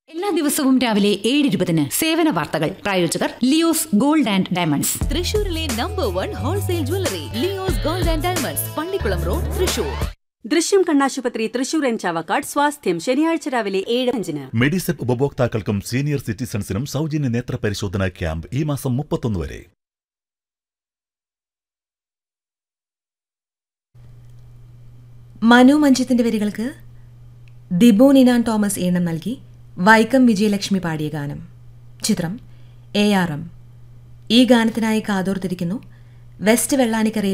എല്ലാ ദിവസവും രാവിലെ ഏഴ് ഇരുപതിന് സേവന വാർത്തകൾ പ്രായോജകർ ലിയോസ് ഗോൾഡ് ആൻഡ് ഡയമണ്ട്സ് തൃശൂരിലെ number one wholesale jewellery Leo's gold and diamonds Pallikkulam road Thrissur ദൃശ്യം കണ്ണാശുപത്രി തൃശൂർ എൻ ചാവക്കാട് സ്വാസ്ഥ്യം ശനിയാഴ്ച രാവിലെ ഏഴ് അഞ്ചിന് മെഡിസെപ്പ് ഉപഭോക്താക്കൾക്കും സീനിയർ സിറ്റിസൺസിനും സൗജന്യ നേത്ര പരിശോധനാ ക്യാമ്പ് ഈ മാസം മുപ്പത്തൊന്ന് വരെ മനു മഞ്ജിത്തിന്റെ വരികൾക്ക് ദിബു നിനാൻ തോമസ് ഈണം നൽകി വൈക്കം വിജയലക്ഷ്മി പാടിയ ഗാനം ചിത്രം എ ആർ എം ഈ ഗാനത്തിനായി കാതോർത്തിരിക്കുന്നു വെസ്റ്റ് വെള്ളാനിക്കരയിൽ